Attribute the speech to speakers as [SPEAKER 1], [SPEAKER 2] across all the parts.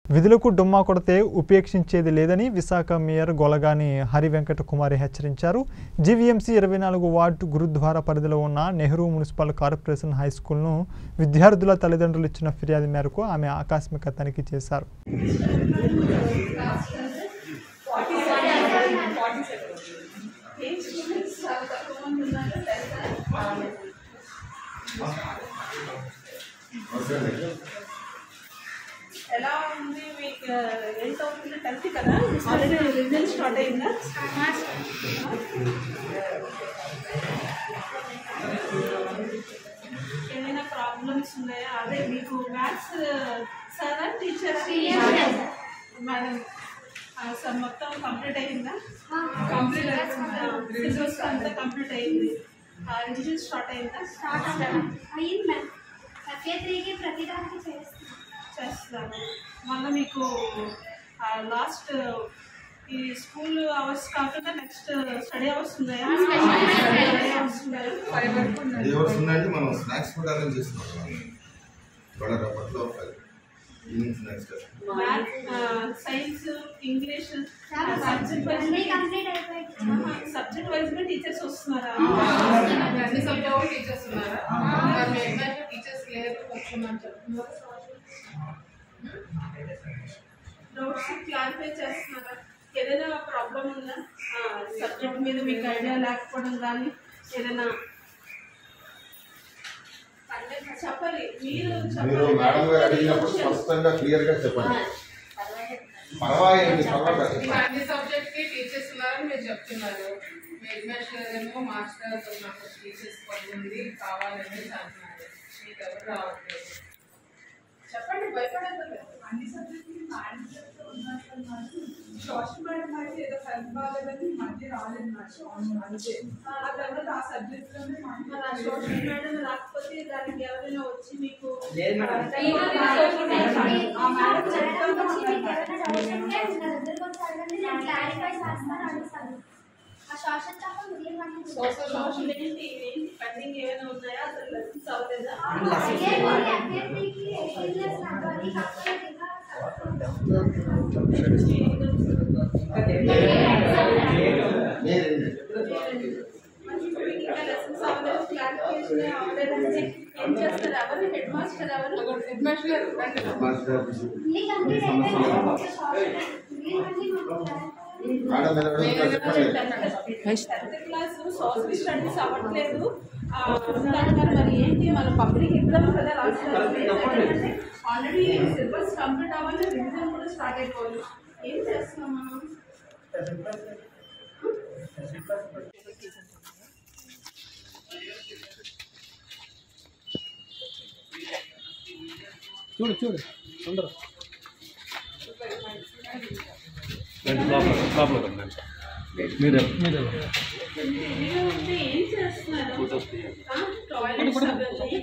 [SPEAKER 1] విధులకు డుమ్మా కొడితే ఉపేక్షించేది లేదని విశాఖ మేయర్ గొలగాని హరి వెంకట కుమారి హెచ్చరించారు జీవీఎంసీ ఇరవై నాలుగు వార్డు గురుద్వారా పరిధిలో ఉన్న నెహ్రూ మున్సిపల్ కార్పొరేషన్ హై స్కూల్ను విద్యార్థుల తల్లిదండ్రులు ఇచ్చిన ఫిర్యాదు మేరకు ఆమె ఆకస్మిక తనిఖీ చేశారు
[SPEAKER 2] ఎలా ఉంది మీకు ఎంత అవుతుంది టెన్త్ కదా ఆల్రెడీ రిజల్ట్ స్టార్ట్ అయిందా ఏమైనా ప్రాబ్లమ్స్ ఉన్నాయా అదే మీకు మ్యాథ్స్ సారా టీచర్ మేడం సార్ మొత్తం కంప్లీట్ అయిందా కంప్లీట్ అయిందా సిలబస్ అంతా కంప్లీట్ అయింది రివిజన్ స్టార్ట్ అయిందా
[SPEAKER 3] అయింది మ్యామ్ ప్రతి త్రీకి ప్రతి దానికి చేస్తాం
[SPEAKER 2] చేస్తాను మళ్ళీ మీకు లాస్ట్ ఈ స్కూల్ అవర్స్ కాకుండా నెక్స్ట్ స్టడీ అవర్స్ ఉన్నాయా స్టడీ అవర్స్ ఉన్నాయా ఫైవ్ వరకు ఉన్నాయి
[SPEAKER 4] ఏ వర్స్ ఉందంటే మనం స్నాక్స్ కూడా అరేంజ్ చేస్తున్నాం ఇవాళ రేపట్లో evening snacks
[SPEAKER 2] math science English subject wise
[SPEAKER 3] అన్నీ కంప్లీట్ అయిపోయింది
[SPEAKER 2] సబ్జెక్ట్ వైజ్ గా టీచర్స్ వస్తున్నారా
[SPEAKER 5] అన్ని సబ్జెక్ట్ టీచర్స్ ఉన్నారా మరి మీ అమ్మాయికి టీచర్స్ లేరు వచ్చమని చెప్తున్నారు
[SPEAKER 2] డౌట్స్ క్లారిఫై చేస్తున్నారా ఏదైనా ప్రాబ్లం ఉందా సబ్జెక్ట్ మీద మీకు ఐడియా లేకపోవడం కానీ ఏదైనా చెప్పాలి మీరు
[SPEAKER 4] మీరు మేడం గారు అడిగినప్పుడు
[SPEAKER 2] చెప్పాలి
[SPEAKER 4] స్పష్టంగా క్లియర్ గా చెప్పండి పర్వాలేదు పర్వాలేదు
[SPEAKER 5] ఇంకా అన్ని సబ్జెక్ట్ కి టీచర్స్ ఉన్నారని మీరు చెప్తున్నారు మీ అడ్మిషన్ ఏమో మాస్టర్ నాకు టీచర్స్ పని ఉంది కావాలని అంటున్నారు మీకు ఎవరు రావట్లేదు చెప్పండి భయపడలేదు
[SPEAKER 6] అన్ని సబ్జెక్టులు మేడం చెప్తూ ఉన్నట్టు సోషల్ మేడం అయితే ఏదో హెల్త్ బాగాలేదని ఈ మధ్య రాలేదు మేడం అంతే ఆ తర్వాత ఆ సబ్జెక్ట్ లోనే
[SPEAKER 2] మన సోషల్ మేడం రాకపోతే దానికి ఎవరైనా వచ్చి మీకు
[SPEAKER 7] లేదు మేడం.
[SPEAKER 3] ఆ మేడం చెప్తాను వచ్చి మీకు ఏమైనా డౌట్స్ ఉంటే నా దగ్గరకు వచ్చి అడగండి నేను క్లారిఫై చేస్తాను అడుగుతాను ఆ సోషల్ తప్ప మిగిలిన
[SPEAKER 2] సోషల్ సోషల్ ఏంటి ఏంటి పెండింగ్ ఏమైనా ఉన్నాయా అసలు లెసన్స్ అవ్వలేదా
[SPEAKER 3] అభ్యర్థికి ఎయిటీన్ నడవాలి కాకపోతే ఇంకా
[SPEAKER 2] ఇంకా లెసన్స్ అవ్వలేదు క్లారిఫికేషన్ అవ్వలేదంటే ఏం చేస్తారు ఎవరు హెడ్ మాస్టర్ ఎవరు
[SPEAKER 5] అడ్మిషన్ రండి
[SPEAKER 3] అన్ని కంప్లీట్ అయిపోయింది సోషల్ మిగిలినవన్నీ మాకు clarify
[SPEAKER 4] madam
[SPEAKER 2] tenth class social studies అవ్వట్లేదు ఆ, అంటున్నారు మరి ఏంటి మన పబ్లిక్ ఎగ్జామ్ కదా రాస్తున్నారు ఆల్రెడీ సిలబస్ కంప్లీట్ అవ్వాలి రివిజన్ కూడా స్టార్ట్ అయిపోవాలి ఏం చేస్తున్నాం మనం
[SPEAKER 7] చూడు చూడు అందరూ
[SPEAKER 8] మీరే
[SPEAKER 2] మీరు ఉంటే ఏం చేస్తున్నారు టాయిలెట్స్ అవన్నీ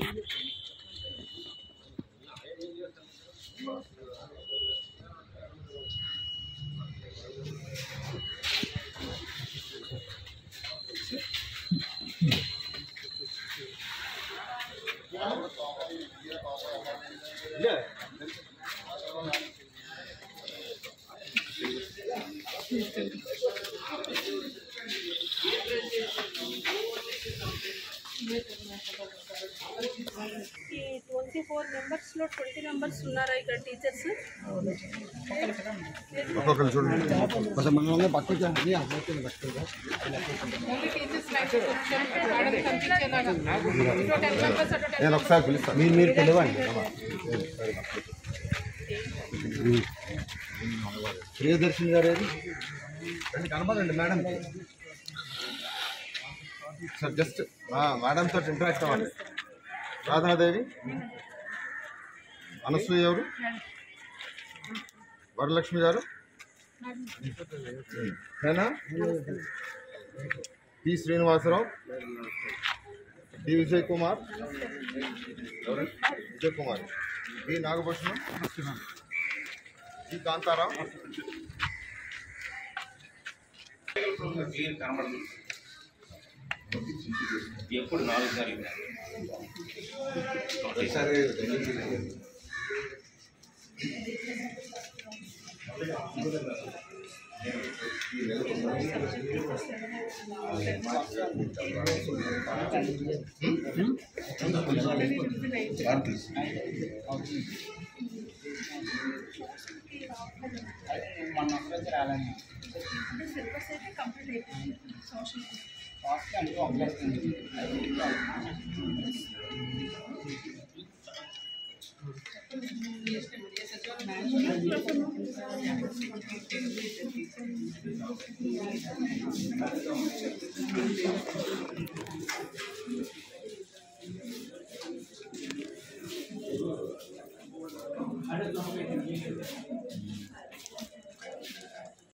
[SPEAKER 2] ఈ ట్వంటీ ఫోర్ మెంబర్స్లో ట్వంటీ మెంబర్స్ ఉన్నారా ఇక్కడ టీచర్స్
[SPEAKER 4] ఒక్కొక్కరు చూడండి
[SPEAKER 7] కొంచెం మనల్ని పక్కకి అని అర్థం
[SPEAKER 5] ఓన్లీ టీచర్స్ లైక్ మేడం కనిపించేలాగా ఇటు టెన్ మెంబర్స్ అటు టెన్
[SPEAKER 4] నేను ఒకసారి పిలుస్తాను
[SPEAKER 7] మీరు మీరు పిలవండి ప్రియదర్శిని గారు ఏది
[SPEAKER 4] రండి కనపడండి మేడం సార్ జస్ట్ మేడం తోటి ఇంటరాక్ట్ అవ్వండి రాధాదేవి అనసూయ ఎవరు వరలక్ష్మి గారు నేనా పి శ్రీనివాసరావు డి విజయ్ కుమార్ ఎవరు? Vijay Kumar B Nagabhushanam G Kantharao
[SPEAKER 9] clear కనబడదు ఎప్పుడు నాలుగు సార్లు
[SPEAKER 4] ఒకసారి ఈ నెలకు మార్కులు
[SPEAKER 10] మొన్న ఒకరోజు రాలని
[SPEAKER 2] అంటే సిలబస్ అయితే కంప్లీట్ అయిపోయింది సోషల్
[SPEAKER 10] కాస్ట్ అంటే ఒకటి
[SPEAKER 2] Thank